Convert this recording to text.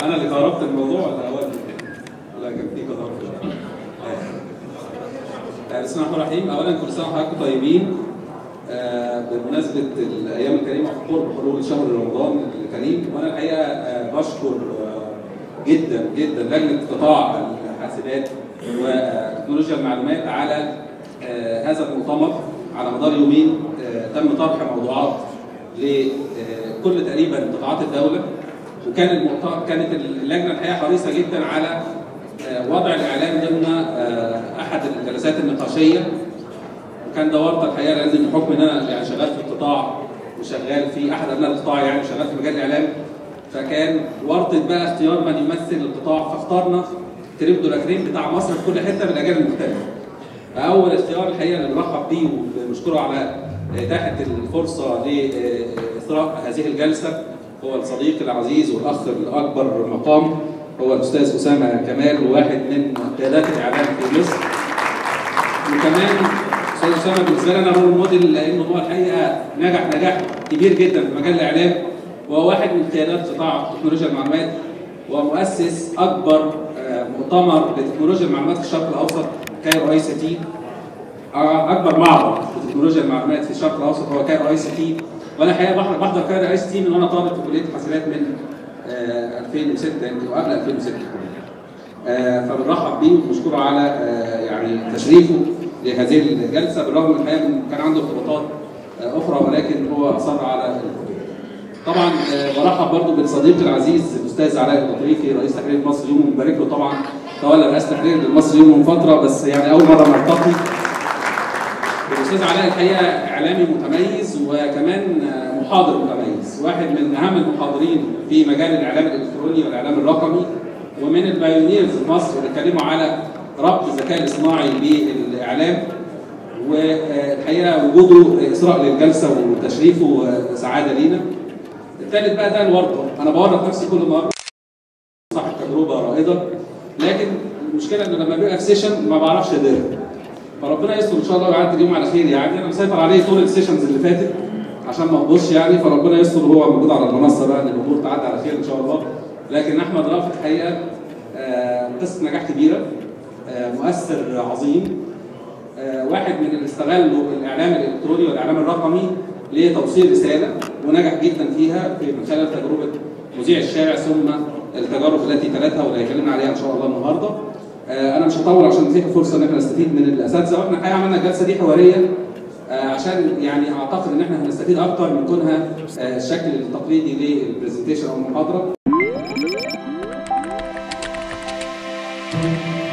انا اللي كهربت الموضوع ولا هو اللي لا كان في كهرباء آه، بسم الله الرحمن الرحيم اولا كل سنه وحضراتكم طيبين آه، بمناسبه الايام الكريمه وقرب حلول شهر رمضان الكريم وانا الحقيقه آه، بشكر آه، جدا جدا لجنه قطاع الحاسبات وتكنولوجيا المعلومات على آه، هذا المؤتمر على مدار يومين آه، تم طرح موضوعات لكل تقريبا قطاعات الدوله وكان المؤتمر كانت اللجنه الحقيقه حريصه جدا على آه، وضع الاعلام ضمن آه، احد الجلسات النقاشيه وكان ده ورطه الحقيقه لان بحكم ان انا يعني شغال في القطاع وشغال في احد ابناء القطاع يعني شغال في مجال الاعلام فكان ورطه بقى اختيار من يمثل القطاع فاخترنا كريم دولاكريم بتاع مصر في كل حته بالاجيال المختلفه. فاول اختيار الحقيقه اللي بنرحب بيه وبنشكره على اتاحه الفرصه لاثراء هذه الجلسه هو الصديق العزيز والاخ الاكبر مقام هو الاستاذ اسامه كمال واحد من قيادات الاعلام في مصر. وكمان استاذ اسامه بالنسبه لي انا رول موديل لانه هو الحقيقه نجح نجاح كبير جدا في مجال الاعلام وهو واحد من قيادات قطاع تكنولوجيا المعلومات ومؤسس اكبر آه، مؤتمر لتكنولوجيا المعلومات في الشرق الاوسط كايرو اي سي تي اكبر معرض لتكنولوجيا المعلومات في الشرق الاوسط هو كايرو اي سي تي وانا الحقيقه بحضر بحضر كايرو اي سي تي من وانا طالب في كليه حاسبات من آه، 2006 يمكن وقبل 2006 آه، فبنرحب بيه وبنشكره على آه، يعني تشريفه لهذه الجلسه بالرغم من الحقيقه إن كان عنده ارتباطات آه، اخرى ولكن هو اصر على الحضور. طبعا آه، برحب برضو بالصديق العزيز الاستاذ علاء البطريقي رئيس تحرير مصر يوم ومبارك له طبعا تولى رئاسه تحرير المصري يوم من فتره بس يعني اول مره نلتقي الاستاذ علاء الحقيقه اعلامي متميز وكمان آه، محاضر متميز واحد من اهم المحاضرين في مجال الاعلام الالكتروني والاعلام الرقمي ومن البايونيرز في مصر اللي اتكلموا على ربط الذكاء الاصطناعي بالاعلام والحقيقه وجوده اثراء للجلسه وتشريفه سعاده لينا. الثالث بقى ده الورطه، انا بورط نفسي كل مره صاحب تجربه رائده لكن المشكله ان لما بيبقى في سيشن ما بعرفش ادير فربنا يستر ان شاء الله ويعدي اليوم على خير يعني انا مسيطر عليه طول السيشنز اللي فاتت عشان ما اخبطش يعني فربنا يستر وهو موجود على المنصه بقى ان الامور تعدي على خير ان شاء الله لكن احمد رافت الحقيقه آه، قصه نجاح كبيره آه، مؤثر عظيم آه، واحد من اللي استغلوا الاعلام الالكتروني والاعلام الرقمي لتوصيل رساله ونجح جدا فيها في من خلال تجربه مذيع الشارع ثم التجارب التي تلتها واللي هيكلمنا عليها ان شاء الله النهارده. آه، انا مش هطول عشان نتيح فرصه ان احنا نستفيد من الاساتذه واحنا الحقيقه عملنا الجلسه دي حواريه آه، عشان يعني اعتقد ان احنا هنستفيد اكتر من كونها آه، الشكل التقليدي للبرزنتيشن او المحاضره.